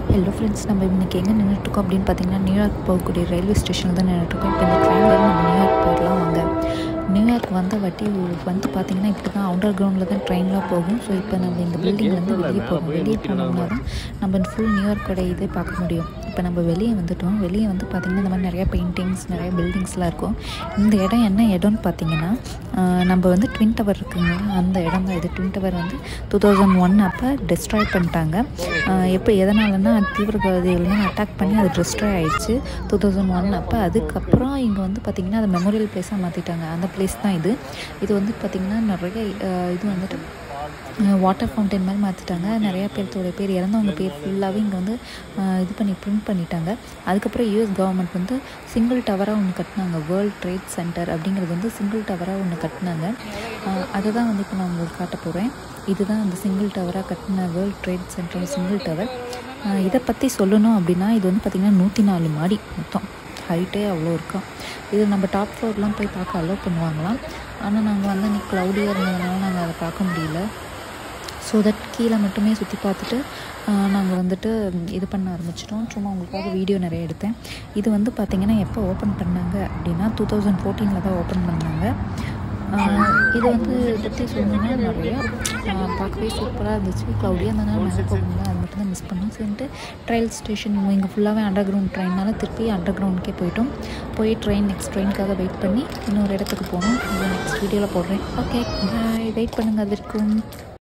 hello friends நம்ம இன்றைக்கி எங்கே நின்றுட்டுருக்கோம் அப்படின்னு பார்த்தீங்கன்னா நியூயார்க் போகக்கூடிய ரயில்வே ஸ்டேஷனில் தான் நின்றுட்டுருக்கோம் இப்போ இந்த ட்ரெயினில் நம்ம நியூயார்க் போயிடலாம் வாங்க நியூயார்க் வந்த வாட்டி வந்து பார்த்தீங்கன்னா இப்படி தான் அண்டர் கிரவுண்டில் தான் ட்ரெயின்லாம் போகும் ஸோ இப்போ நம்ம இந்த பில்டிங்லேருந்து வெளியே போகணும் வெளியே போனோம்னா தான் நம்ம ஃபுல் நியூயார்க்கோட இதே பார்க்க முடியும் இப்போ நம்ம வெளியே வந்துட்டோம் வெளியே வந்து பார்த்திங்கன்னா இந்த மாதிரி நிறைய பெயிண்டிங்ஸ் நிறைய பில்டிங்ஸ்லாம் இருக்கும் இந்த இடம் என்ன இடம்னு பார்த்தீங்கன்னா ஆஹ் நம்ம வந்து ட்வின் டவர் இருக்குங்க அந்த இடம் தான் இது ட்வின் டவர் வந்து டூ தௌசண்ட் ஒன் அப்போ டிஸ்ட்ராய் பண்ணிட்டாங்க ஆஹ் எப்போ எதனாலன்னா தீவிரவாதிகள் வந்து அட்டாக் பண்ணி அது டிஸ்ட்ராய் ஆயிடுச்சு டூ தௌசண்ட் ஒன் அப்போ அதுக்கப்புறம் இங்கே வந்து பார்த்திங்கன்னா அது மெமோரியல் பிளேஸாக மாற்றிட்டாங்க அந்த பிளேஸ் தான் இது இது வந்து பார்த்திங்கன்னா நிறைய ஆஹ் இது வந்துட்டு வாட்டர் ஃபவுண்டைன் மாதிரி மாற்றிட்டாங்க நிறையா பேர்த்தோட பேர் இறந்தவங்க பேர் ஃபுல்லாகவே இங்கே வந்து ஆஹ் இது பண்ணி பிரிண்ட் பண்ணிட்டாங்க அதுக்கப்புறம் யூஎஸ் கவர்மெண்ட் வந்து சிங்கிள் டவராக ஒன்று கட்டினாங்க வேர்ல்ட் ட்ரேட் சென்டர் அப்படிங்கிறது வந்து சிங்கிள் டவராக ஒன்று கட்டினாங்க ஆஹ் அதை தான் வந்து இப்போ நான் உங்களுக்கு காட்ட போகிறேன் இதுதான் அந்த சிங்கிள் டவராக கட்டின world trade centre single tower இதை பற்றி சொல்லணும் அப்படின்னா இது வந்து பார்த்திங்கன்னா நூற்றி நாலு மாடி மொத்தம் ஹைட்டே அவ்வளோ இருக்கும் இது நம்ம டாப் ஃப்ளோர்லாம் போய் பார்க்க அலோவ் பண்ணுவாங்களாம் ஆனால் நாங்கள் வந்து அன்றைக்கி க்ளவுடியாக இருந்ததுனால நாங்கள் அதை பார்க்க முடியல ஸோ தட் கீழே மட்டுமே சுற்றி பார்த்துட்டு நாங்கள் வந்துட்டு இது பண்ண ஆரம்பிச்சிட்டோம் சும்மா உங்களுக்காக வீடியோ நிறைய எடுத்தேன் இது வந்து பார்த்திங்கன்னா எப்போ ஓப்பன் பண்ணாங்க அப்படின்னா டூ தௌசண்ட் ஃபோர்டீனில் தான் ஓப்பன் பண்ணாங்க ஆஹ் இது வந்து பற்றி சொல்லணும்னா நிறையா ஆஹ் பார்க்கவே சூப்பராக இருந்துச்சு க்ளவுடியாக இருந்ததுனால மேலே போகணும் அது மட்டும் தான் மிஸ் பண்ணோம் சரின்ட்டு ட்ரையல் ஸ்டேஷன் இங்கே ஃபுல்லாகவே அண்டர் கிரவுண்ட் ட்ரெயினால் திருப்பி அண்டர் கிரவுண்டுக்கே போயிட்டோம் போய் ட்ரெயின் நெக்ஸ்ட் ட்ரெயினுக்காக வெயிட் பண்ணி இன்னொரு இடத்துக்கு போகணும் இது நெக்ஸ்ட் வீடியோவில் போடுறேன் ஓகே பாய் வெயிட் பண்ணுங்கள் அது வரைக்கும்